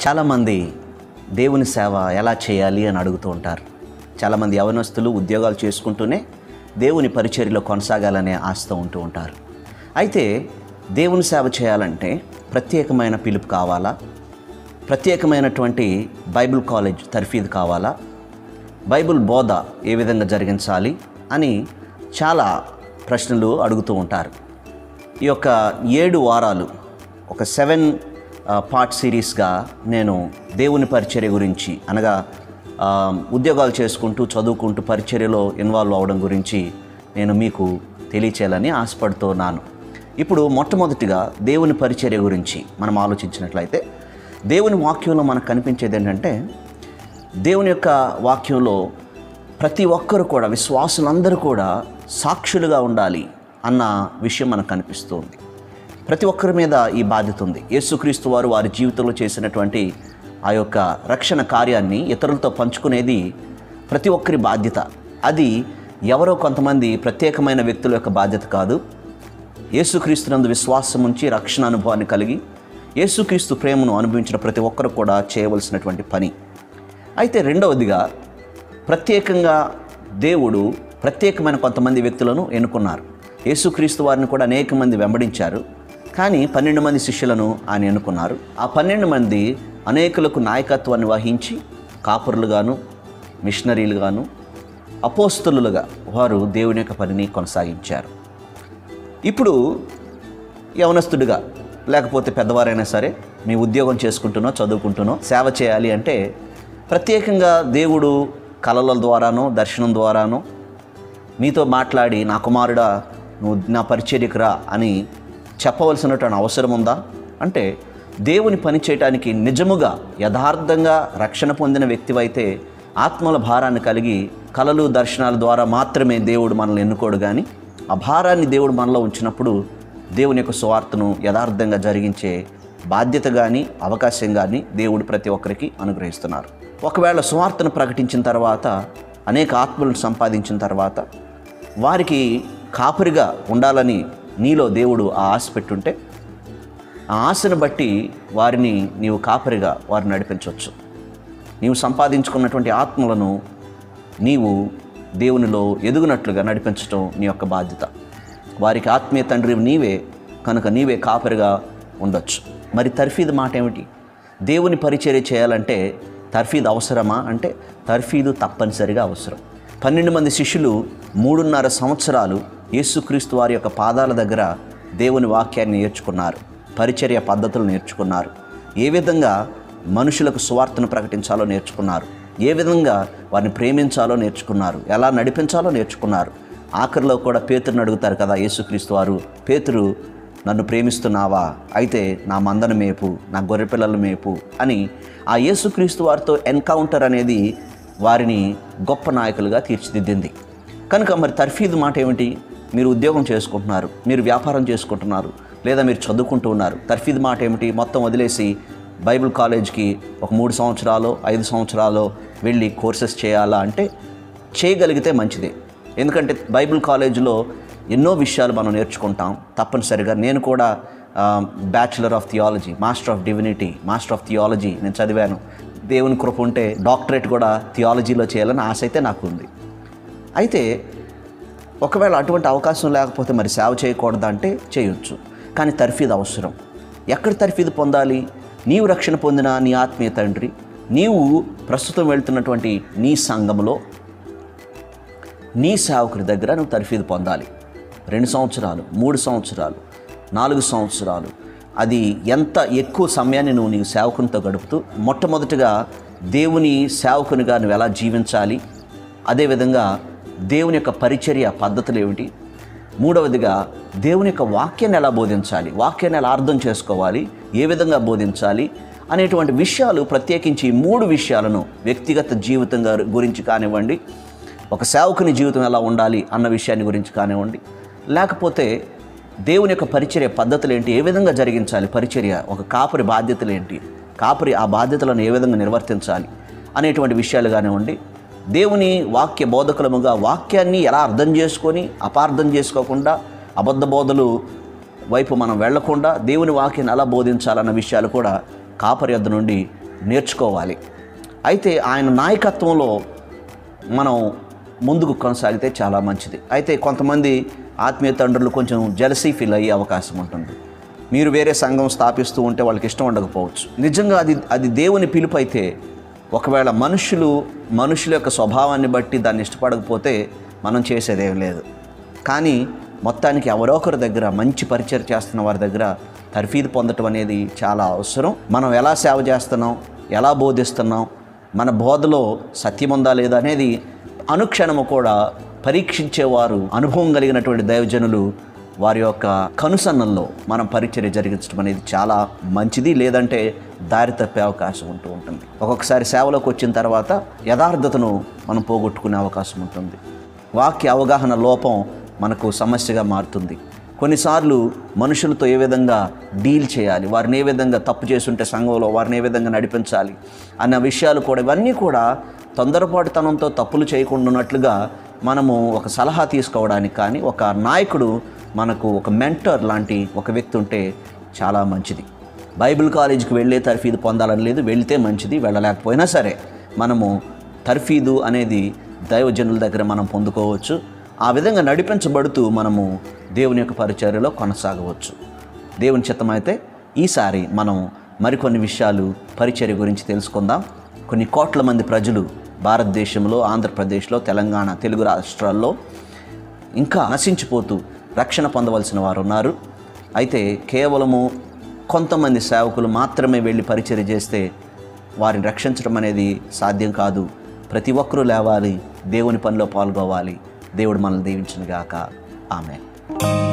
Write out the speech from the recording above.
చాలామంది దేవుని సేవ ఎలా చేయాలి అని అడుగుతూ ఉంటారు చాలామంది యవనస్తులు ఉద్యోగాలు చేసుకుంటూనే దేవుని పరిచర్యలో కొనసాగాలనే ఆశతో ఉంటూ ఉంటారు అయితే దేవుని సేవ చేయాలంటే ప్రత్యేకమైన పిలుపు కావాలా ప్రత్యేకమైనటువంటి బైబిల్ కాలేజ్ తర్ఫీదు కావాలా బైబిల్ బోధ ఏ విధంగా జరిగించాలి అని చాలా ప్రశ్నలు అడుగుతూ ఉంటారు ఈ యొక్క ఏడు వారాలు ఒక సెవెన్ పార్ట్ సిరీస్గా నేను దేవుని పరిచర్య గురించి అనగా ఆ, ఉద్యోగాలు చేసుకుంటూ చదువుకుంటూ పరిచర్యలో ఇన్వాల్వ్ అవ్వడం గురించి నేను మీకు తెలియచేయాలని ఆశపడుతున్నాను ఇప్పుడు మొట్టమొదటిగా దేవుని పరిచర్య గురించి మనం ఆలోచించినట్లయితే దేవుని వాక్యంలో మనకు కనిపించేది ఏంటంటే దేవుని యొక్క వాక్యంలో ప్రతి ఒక్కరు కూడా విశ్వాసులందరూ కూడా సాక్షులుగా ఉండాలి అన్న విషయం మనకు కనిపిస్తుంది ప్రతి ఒక్కరి మీద ఈ బాధ్యత ఉంది యేసుక్రీస్తు వారు వారి జీవితంలో చేసినటువంటి ఆ యొక్క రక్షణ కార్యాన్ని ఇతరులతో పంచుకునేది ప్రతి ఒక్కరి బాధ్యత అది ఎవరో కొంతమంది ప్రత్యేకమైన వ్యక్తుల యొక్క బాధ్యత కాదు యేసుక్రీస్తునందు విశ్వాసం ఉంచి రక్షణ అనుభవాన్ని కలిగి యేసుక్రీస్తు ప్రేమను అనుభవించిన ప్రతి ఒక్కరు కూడా చేయవలసినటువంటి పని అయితే రెండవదిగా ప్రత్యేకంగా దేవుడు ప్రత్యేకమైన కొంతమంది వ్యక్తులను ఎన్నుకున్నారు యేసుక్రీస్తు వారిని కూడా అనేక మంది వెంబడించారు కానీ పన్నెండు మంది శిష్యులను ఆయన ఎన్నుకున్నారు ఆ పన్నెండు మంది అనేకులకు నాయకత్వాన్ని వహించి కాపురులుగాను మిషనరీలుగాను అపోస్తులుగా వారు దేవుని యొక్క పనిని కొనసాగించారు ఇప్పుడు యవనస్తుడిగా లేకపోతే పెద్దవారైనా సరే మీ ఉద్యోగం చేసుకుంటున్నో చదువుకుంటున్నో సేవ చేయాలి అంటే ప్రత్యేకంగా దేవుడు కళల ద్వారానో దర్శనం ద్వారానో మీతో మాట్లాడి నా కుమారుడా నువ్వు నా పరిచర్యకు రా అని చెప్పవలసినటువంటి అవసరం ఉందా అంటే దేవుని పని చేయటానికి నిజముగా యథార్థంగా రక్షణ పొందిన వ్యక్తివైతే ఆత్మల భారాన్ని కలిగి కళలు దర్శనాల ద్వారా మాత్రమే దేవుడు మనల్ని ఎన్నుకోడు కానీ ఆ భారాన్ని దేవుడు మనలో ఉంచినప్పుడు దేవుని యొక్క సువార్తను యథార్థంగా జరిగించే బాధ్యత కానీ అవకాశం కానీ దేవుడు ప్రతి ఒక్కరికి అనుగ్రహిస్తున్నారు ఒకవేళ సువార్తను ప్రకటించిన తర్వాత అనేక ఆత్మలను సంపాదించిన తర్వాత వారికి కాపరిగా ఉండాలని నీలో దేవుడు ఆ ఆశ పెట్టుంటే ఆ ఆశను బట్టి వారిని నీవు కాపరిగా వారిని నడిపించవచ్చు నీవు సంపాదించుకున్నటువంటి ఆత్మలను నీవు దేవునిలో ఎదుగునట్లుగా నడిపించటం నీ యొక్క బాధ్యత వారికి ఆత్మీయ తండ్రి నీవే కనుక నీవే కాపరిగా ఉండొచ్చు మరి తర్ఫీదు మాట ఏమిటి దేవుని పరిచర్య చేయాలంటే తర్ఫీదు అవసరమా అంటే తర్ఫీదు తప్పనిసరిగా అవసరం పన్నెండు మంది శిష్యులు మూడున్నర సంవత్సరాలు యేసుక్రీస్తు వారి యొక్క పాదాల దగ్గర దేవుని వాక్యాన్ని నేర్చుకున్నారు పరిచర్య పద్ధతులు నేర్చుకున్నారు ఏ విధంగా మనుషులకు సువార్తను ప్రకటించాలో నేర్చుకున్నారు ఏ విధంగా వారిని ప్రేమించాలో నేర్చుకున్నారు ఎలా నడిపించాలో నేర్చుకున్నారు ఆఖరిలో కూడా పేతురుని అడుగుతారు కదా యేసుక్రీస్తు వారు పేతురు నన్ను ప్రేమిస్తున్నావా అయితే నా మందన మేపు నా గొర్రెపిల్లల మేపు అని ఆ యేసుక్రీస్తు వారితో ఎన్కౌంటర్ అనేది వారిని గొప్ప నాయకులుగా తీర్చిదిద్దింది కనుక మరి తర్ఫీదు మాట ఏమిటి మీరు ఉద్యోగం చేసుకుంటున్నారు మీరు వ్యాపారం చేసుకుంటున్నారు లేదా మీరు చదువుకుంటూ ఉన్నారు తర్ఫీదు మాట ఏమిటి మొత్తం వదిలేసి బైబిల్ కాలేజ్కి ఒక మూడు సంవత్సరాలు ఐదు సంవత్సరాలు వెళ్ళి కోర్సెస్ చేయాలా అంటే చేయగలిగితే మంచిదే ఎందుకంటే బైబిల్ కాలేజీలో ఎన్నో విషయాలు మనం నేర్చుకుంటాం తప్పనిసరిగా నేను కూడా bachelor of theology master of divinity master of theology నేను చదివాను దేవుని కృప ఉంటే డాక్టరేట్ కూడా థియాలజీలో చేయాలని ఆశ అయితే నాకు ఉంది అయితే ఒకవేళ అటువంటి అవకాశం లేకపోతే మరి సేవ చేయకూడదా అంటే చేయొచ్చు కానీ తర్ఫీదు అవసరం ఎక్కడ తర్ఫీదు పొందాలి నీవు రక్షణ పొందిన నీ ఆత్మీయ తండ్రి నీవు ప్రస్తుతం వెళ్తున్నటువంటి నీ సంఘంలో నీ సేవకుడి దగ్గర నువ్వు తర్ఫీదు పొందాలి రెండు సంవత్సరాలు మూడు సంవత్సరాలు నాలుగు సంవత్సరాలు అది ఎంత ఎక్కువ సమయాన్ని నువ్వు నీ సేవకునితో గడుపుతూ మొట్టమొదటిగా దేవుని సేవకునిగా నువ్వు ఎలా జీవించాలి అదేవిధంగా దేవుని యొక్క పరిచర్య పద్ధతులు ఏమిటి మూడవదిగా దేవుని యొక్క వాక్యాన్ని ఎలా బోధించాలి వాక్యాన్ని ఎలా అర్థం చేసుకోవాలి ఏ విధంగా బోధించాలి అనేటువంటి విషయాలు ప్రత్యేకించి ఈ మూడు విషయాలను వ్యక్తిగత జీవితం గారి- గురించి కానివ్వండి ఒక సేవకుని జీవితం ఎలా ఉండాలి అన్న విషయాన్ని గురించి కానివ్వండి లేకపోతే దేవుని యొక్క పరిచర్య పద్ధతులు ఏంటి ఏ విధంగా జరిగించాలి పరిచర్య ఒక కాపరి బాధ్యతలు ఏంటి కాపరి ఆ బాధ్యతలను ఏ విధంగా నిర్వర్తించాలి అనేటువంటి విషయాలు కానివ్వండి దేవుని వాక్య బోధకులముగా వాక్యాన్ని ఎలా అర్థం చేసుకొని అపార్థం చేసుకోకుండా అబద్ధ బోధలు వైపు మనం వెళ్లకుండా దేవుని వాక్యాన్ని ఎలా బోధించాలన్న విషయాలు కూడా కాపరి యొద్ద నుండి నేర్చుకోవాలి అయితే ఆయన నాయకత్వంలో మనం ముందుకు కొనసాగితే చాలా మంచిది అయితే కొంతమంది ఆత్మీయ తండ్రులు కొంచెం జలసీ ఫీల్ అయ్యే అవకాశం ఉంటుంది మీరు వేరే సంఘం స్థాపిస్తూ ఉంటే వాళ్ళకి ఇష్టం ఉండకపోవచ్చు నిజంగా అది అది దేవుని పిలుపు అయితే ఒకవేళ మనుషులు మనుషుల యొక్క స్వభావాన్ని బట్టి దాన్ని ఇష్టపడకపోతే మనం చేసేదేం లేదు కానీ మొత్తానికి ఎవరో ఒకరి దగ్గర మంచి పరిచయం చేస్తున్న వారి దగ్గర తర్ఫీదు పొందటం అనేది చాలా అవసరం మనం ఎలా సేవ చేస్తున్నాం ఎలా బోధిస్తున్నాం మన బోధలో సత్యం ఉందా లేదా అనేది అనుక్షణము కూడా పరీక్షించేవారు అనుభవం కలిగినటువంటి దైవజనులు వారి యొక్క కనుసన్నల్లో మనం పరిచర్య జరిగించడం అనేది చాలా మంచిది లేదంటే దారి తప్పే అవకాశం ఉంటూ ఉంటుంది ఒక్కొక్కసారి సేవలోకి వచ్చిన తర్వాత యథార్థతను మనం పోగొట్టుకునే అవకాశం ఉంటుంది వాక్య అవగాహన లోపం మనకు సమస్యగా మారుతుంది కొన్నిసార్లు మనుషులతో ఏ విధంగా డీల్ చేయాలి వారిని ఏ విధంగా తప్పు చేస్తుంటే సంఘంలో వారిని ఏ విధంగా నడిపించాలి అన్న విషయాలు కూడా ఇవన్నీ కూడా తొందరపాటుతనంతో తప్పులు చేయకుండా ఉన్నట్లుగా మనము ఒక సలహా తీసుకోవడానికి కానీ ఒక నాయకుడు మనకు ఒక మెంటర్ లాంటి ఒక వ్యక్తి ఉంటే చాలా మంచిది బైబిల్ కాలేజీకి వెళ్ళే తర్ఫీదు పొందాలని లేదు వెళ్తే మంచిది వెళ్ళలేకపోయినా సరే మనము తర్ఫీదు అనేది దైవజనుల దగ్గర మనం పొందుకోవచ్చు ఆ విధంగా నడిపించబడుతూ మనము దేవుని యొక్క పరిచర్యలో కొనసాగవచ్చు దేవుని చిత్తమైతే ఈసారి మనం మరికొన్ని విషయాలు పరిచర్య గురించి తెలుసుకుందాం కొన్ని కోట్ల మంది ప్రజలు భారతదేశంలో ఆంధ్రప్రదేశ్లో తెలంగాణ తెలుగు రాష్ట్రాల్లో ఇంకా నశించిపోతూ రక్షణ పొందవలసిన వారు ఉన్నారు అయితే కేవలము కొంతమంది సేవకులు మాత్రమే వెళ్ళి పరిచర్య చేస్తే వారిని రక్షించడం అనేది సాధ్యం కాదు ప్రతి ఒక్కరూ లేవాలి దేవుని పనిలో పాల్గొవాలి దేవుడు మనల్ని దీవించునుగాక ఆమె